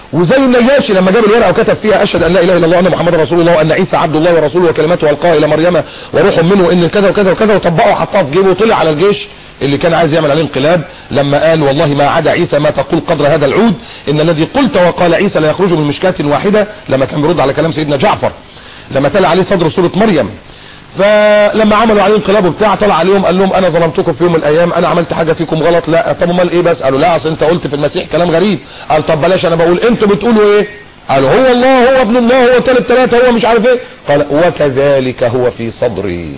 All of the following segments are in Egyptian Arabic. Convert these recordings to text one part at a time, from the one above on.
وزي النجاشي لما جاب الورقه وكتب فيها اشهد ان لا اله الا الله وان محمد رسول الله وان عيسى عبد الله ورسوله وكلمته القاها الى مريم وروح منه وان كذا وكذا وكذا وطبقه وحطها في جيبه وطلع على الجيش اللي كان عايز يعمل عليه انقلاب لما قال والله ما عدا عيسى ما تقول قدر هذا العود ان الذي قلت وقال عيسى لا يخرج من مشكاة واحدة لما كان بيرد على كلام سيدنا جعفر لما تلا عليه صدر سورة مريم فلما عملوا عليه انقلاب وبتاع طلع عليهم قال لهم انا ظلمتكم في يوم من الايام انا عملت حاجه فيكم غلط لا طب امال ايه بس قالوا لا اصل انت قلت في المسيح كلام غريب قال طب بلاش انا بقول انتوا بتقولوا ايه قالوا هو الله هو ابن الله هو ثالث ثلاثه هو مش عارف ايه قال وكذلك هو في صدري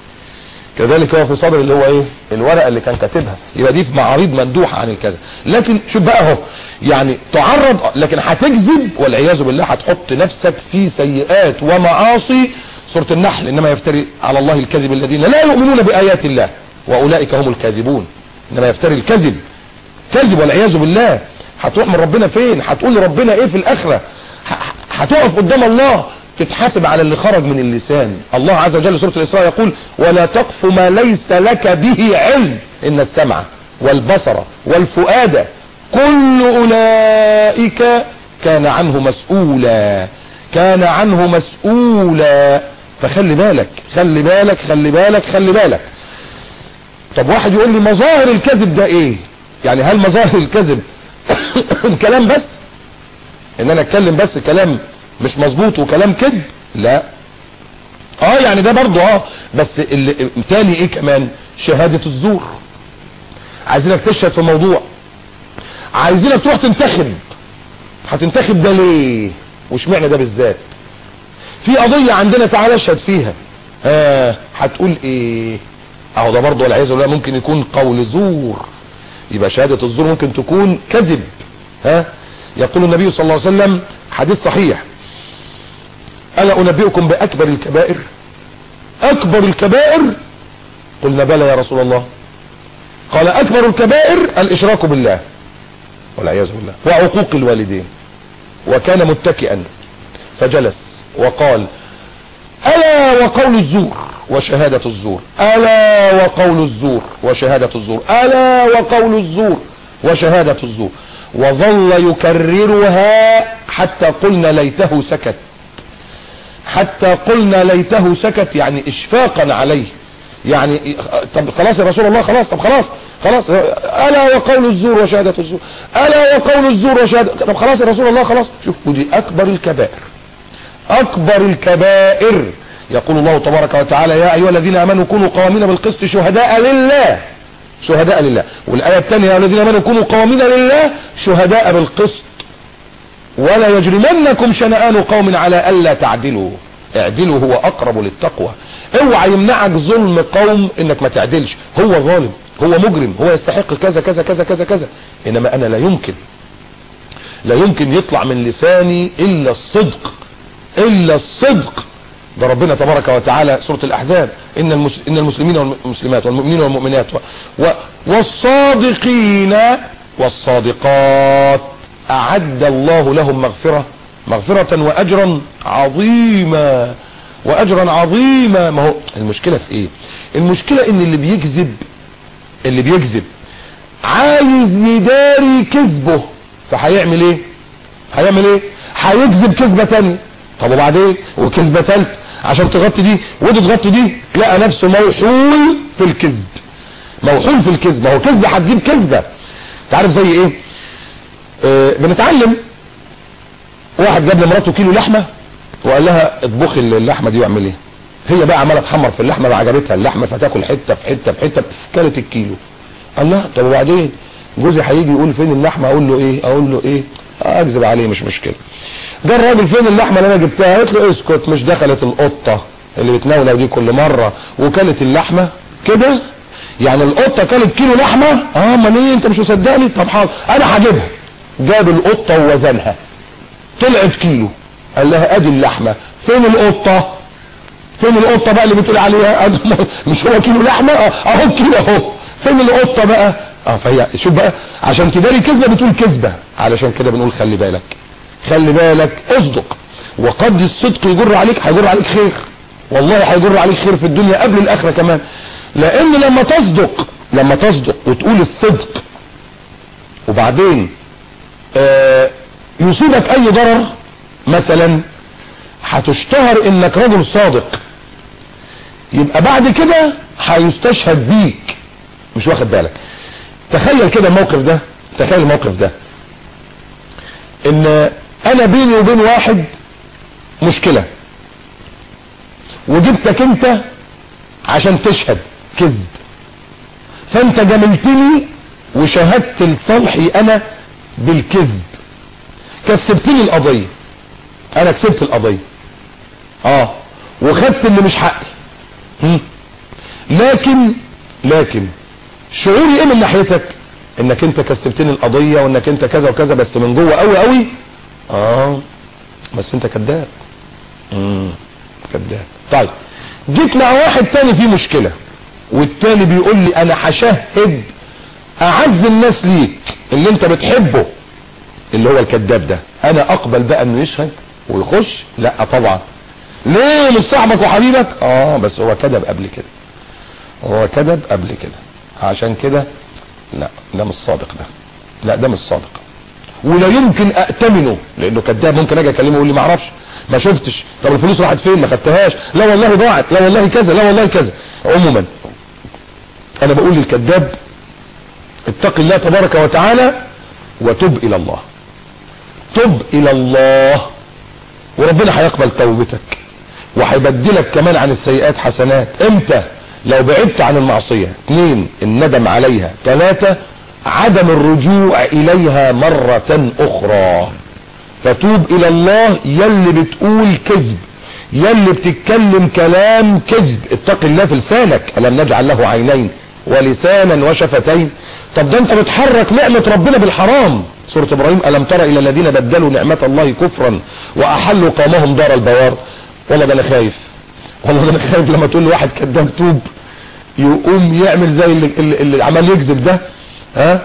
كذلك هو في صدر اللي هو ايه الورقه اللي كان كاتبها يبقى دي في معاريض مندوحه عن الكذا لكن شوف بقى اهو يعني تعرض لكن هتكذب والعياذ بالله هتحط نفسك في سيئات ومعاصي سوره النحل انما يفتري على الله الكذب الذين لا يؤمنون بايات الله واولئك هم الكاذبون انما يفتري الكذب كذب والعياذ بالله هتروح من ربنا فين هتقول لربنا ايه في الاخره هتقف قدام الله تتحاسب على اللي خرج من اللسان الله عز وجل سورة الإسراء يقول ولا تقف ما ليس لك به علم إن السمع والبصر والفؤاد كل أولئك كان عنه مسؤولا كان عنه مسؤولا فخلي بالك خلي بالك خلي بالك خلي بالك طب واحد يقول لي مظاهر الكذب ده ايه يعني هل مظاهر الكذب كلام بس ان انا اتكلم بس كلام مش مظبوط وكلام كذب لا اه يعني ده برضه اه بس اللي تاني ايه كمان شهادة الزور عايزينك تشهد في موضوع عايزينك تروح تنتخب هتنتخب ده ليه واشمعنى ده بالذات في قضية عندنا تعالى اشهد فيها اه هتقول ايه اهو ده برضه والعياذ بالله ممكن يكون قول زور يبقى شهادة الزور ممكن تكون كذب ها يقول النبي صلى الله عليه وسلم حديث صحيح ألا أنبئكم بأكبر الكبائر أكبر الكبائر قلنا بلى يا رسول الله قال أكبر الكبائر الإشراك بالله والعياذ بالله وعقوق الوالدين وكان متكئا فجلس وقال ألا وقول الزور وشهادة الزور ألا وقول الزور وشهادة الزور ألا وقول الزور وشهادة الزور وظل يكررها حتى قلنا ليته سكت حتى قلنا ليته سكت يعني اشفاقا عليه يعني طب خلاص يا رسول الله خلاص طب خلاص خلاص الا وقول الزور وشهاده الزور الا وقول الزور وشهاده طب خلاص يا رسول الله خلاص شوف ودي اكبر الكبائر اكبر الكبائر يقول الله تبارك وتعالى يا ايها الذين امنوا كونوا قوامين بالقسط شهداء لله شهداء لله والايه الثانيه يا الذين امنوا كونوا قوامين لله شهداء بالقسط ولا يجرمنكم شنآن قوم على الا تعدلوا اعدلوا هو اقرب للتقوى اوعى يمنعك ظلم قوم انك ما تعدلش هو ظالم هو مجرم هو يستحق كذا كذا كذا كذا كذا انما انا لا يمكن لا يمكن يطلع من لساني الا الصدق الا الصدق ده ربنا تبارك وتعالى سورة الاحزاب ان المس... ان المسلمين والمسلمات والمؤمنين والمؤمنات و... و... والصادقين والصادقات اعد الله لهم مغفرة مغفرة واجرا عظيما واجرا عظيما ما هو المشكلة في ايه المشكلة ان اللي بيكذب اللي بيكذب عايز يداري كذبه فهيعمل ايه هيعمل ايه هيكذب كذبة تانية طب وبعدين وكذبة تالت عشان تغطي دي ودي تغطي دي لقى نفسه موحول في الكذب موحول في الكذب ما هو كذبة هتجيب كذبة تعرف زي ايه اه بنتعلم واحد جاب لمراته كيلو لحمة وقال لها اطبخي اللحمة دي واعملي هي بقى عماله تحمر في اللحمه ما عجبتها اللحمه فتاكل حته في حته في حته كلت الكيلو قال لها طب وبعدين جوزي هيجي يقول فين اللحمه اقول له ايه اقول له ايه اكذب عليه مش مشكله ده الراجل فين اللحمه اللي انا جبتها قلت له اسكت مش دخلت القطه اللي بتناولها دي كل مره وكلت اللحمه كده يعني القطه كلت كيلو لحمه اه امال ايه انت مش مصدقني طب حاضر انا هجيبها جاب القطه ووزنها طلعت كيلو قال لها ادي اللحمه فين القطه فين القطه بقى اللي بتقول عليها مش هو كيلو لحمه اهو كيلو اهو فين القطه بقى اه فهي شوف بقى عشان تداري كذبه بتقول كذبه علشان كده بنقول خلي بالك خلي بالك اصدق وقد الصدق يجر عليك هيجر عليك خير والله هيجر عليك خير في الدنيا قبل الاخره كمان لان لما تصدق لما تصدق وتقول الصدق وبعدين آه يصيبك اي ضرر مثلا هتشتهر انك رجل صادق يبقى بعد كده هيستشهد بيك مش واخد بالك تخيل كده الموقف ده تخيل الموقف ده ان انا بيني وبين واحد مشكلة وجبتك انت عشان تشهد كذب فانت جملتني وشهدت لصالحي انا بالكذب كسبتني القضية انا كسبت القضية اه وخدت اللي مش حقي هم؟ لكن لكن شعوري ايه من ناحيتك انك انت كسبتني القضية وانك انت كذا وكذا بس من جوه قوي قوي اه بس انت كذاب امم كذاب طيب جيت مع واحد تاني فيه مشكلة والتاني بيقول لي انا هشهد اعز الناس ليك اللي انت بتحبه اللي هو الكذاب ده انا اقبل بقى انه يشهد ويخش لا طبعا ليه مش صاحبك وحبيبك اه بس هو كذب قبل كده هو كذب قبل كده عشان كده لا ده مش صادق ده لا ده مش صادق ولا يمكن ائتمنه لانه كذاب ممكن اجي اكلمه يقول لي ما اعرفش ما شفتش طب الفلوس راحت فين ما خدتهاش لا والله ضاعت لا والله كذا لا والله كذا عموما انا بقول للكذاب اتق الله تبارك وتعالى وتب الى الله تب الى الله وربنا هيقبل توبتك وهيبدلك كمان عن السيئات حسنات امتى لو بعدت عن المعصية اثنين الندم عليها ثلاثة عدم الرجوع اليها مرة اخرى فتوب الى الله يلي بتقول كذب يلي بتتكلم كلام كذب اتق الله في لسانك الم نجعل له عينين ولسانا وشفتين طب ده انت بتحرك نعمة ربنا بالحرام سورة ابراهيم الم ترى الى الذين بدلوا نعمة الله كفرا واحلوا قومهم دار البوار والله ده انا خايف والله ده انا خايف لما تقول لواحد كذاب توب يقوم يعمل زي اللي, اللي, اللي عمال يكذب ده ها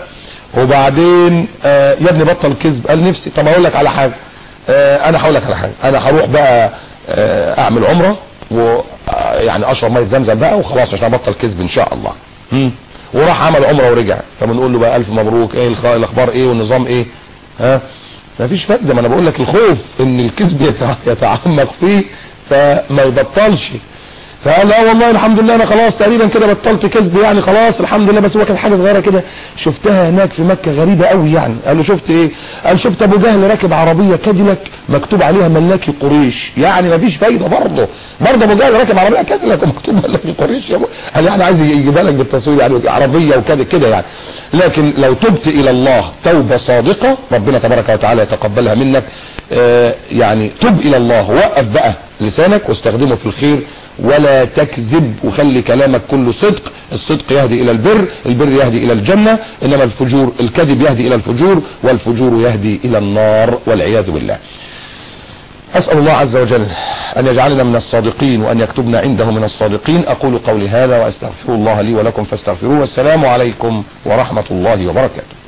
وبعدين آه يا ابني بطل كذب قال نفسي طب اقول لك على حاجه آه انا هقول لك على حاجه انا هروح بقى آه اعمل عمره و يعني اشرب ميه زمزم بقى وخلاص عشان ابطل كذب ان شاء الله مم. وراح عمل عمره ورجع طب نقول له بقى الف مبروك ايه الاخبار ايه والنظام ايه ها مفيش فايده ما انا بقول لك الخوف ان الكذب يتعمق فيه فما يبطلش فقال لا والله الحمد لله انا خلاص تقريبا كده بطلت كذب يعني خلاص الحمد لله بس هو كانت حاجه صغيره كده شفتها هناك في مكه غريبه قوي يعني قال له شفت ايه قال شفت ابو جهل راكب عربيه كاديلاك مكتوب عليها ملاكي قريش يعني مفيش فايده برضه برضه ابو جهل راكب عربيه كاديلاك ومكتوب ملاكي قريش يا ابو قال يعني عايز يجيبها لك بالتصوير يعني عربيه وكده كده يعني لكن لو تبت الى الله توبه صادقه ربنا تبارك وتعالى يتقبلها منك آه يعني تب الى الله وقف بقى لسانك واستخدمه في الخير ولا تكذب وخلي كلامك كله صدق الصدق يهدي الى البر البر يهدي الى الجنة انما الفجور الكذب يهدي الى الفجور والفجور يهدي الى النار والعياذ بالله اسأل الله عز وجل ان يجعلنا من الصادقين وان يكتبنا عنده من الصادقين اقول قولي هذا واستغفر الله لي ولكم فاستغفروه والسلام عليكم ورحمة الله وبركاته